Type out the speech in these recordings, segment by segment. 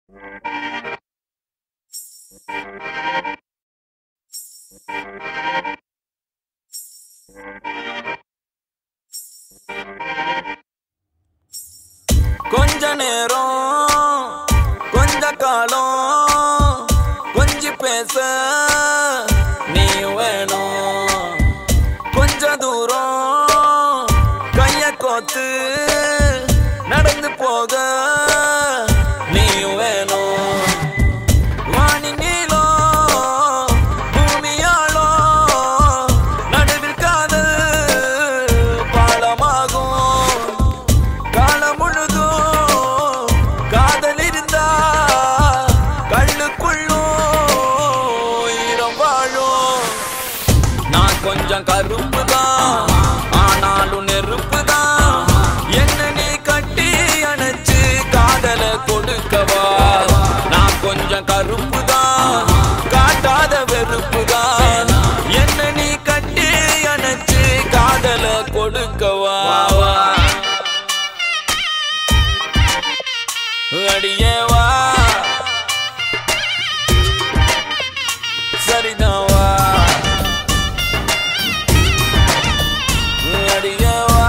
கொஞ்ச நேரம் கொஞ்ச காலம் கொஞ்சி பேச நீ வேணும் கொஞ்ச தூரம் கைய கோத்து நடந்து போக நீ வேணும் வானி நீளம் பூமியாளோ நடுவில் காதல் பாலமாகும் காலம் முழுதும் காதல் இருந்தா கள்ளுக்குள்ளும் ஈரம் வாழும் நான் கொஞ்சம் கருப்பு தான் ஆனாலும் நெருப்பு தான் என்ன நீ கட்டி அணைச்சு காதல கொடுக்கவா நான் கொஞ்சம் கருப்பு தான் காட்டாத வெறுப்பு தான் என்ன நீ கட்டி அணைச்சு காதல கொடுக்கவா அடியே வா சரிதான் வா அடியே வா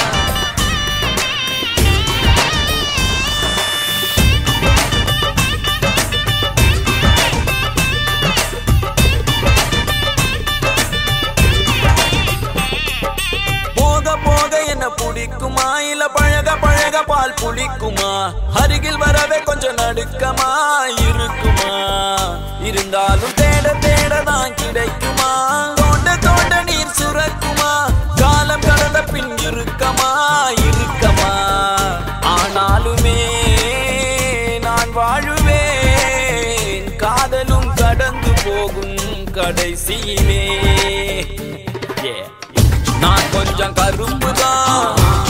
போக போக என்ன பிடிக்குமா இல்ல பழக பழக பால் புளிக்குமா அருகில் வரவே கொஞ்சம் நடுக்கமா இருக்குமா இருந்தாலும் தேட தேட தான் கிடைக்குமா தோண்ட தோண்ட நீர் சுரக்குமா காலம் கடந்த பின் இருக்கமா இருக்கமா ஆனாலுமே நான் வாழுவேன் காதலும் கடந்து போகும் கடைசியிலே Yeah. நான் கொஞ்சம் கருப்பு தான்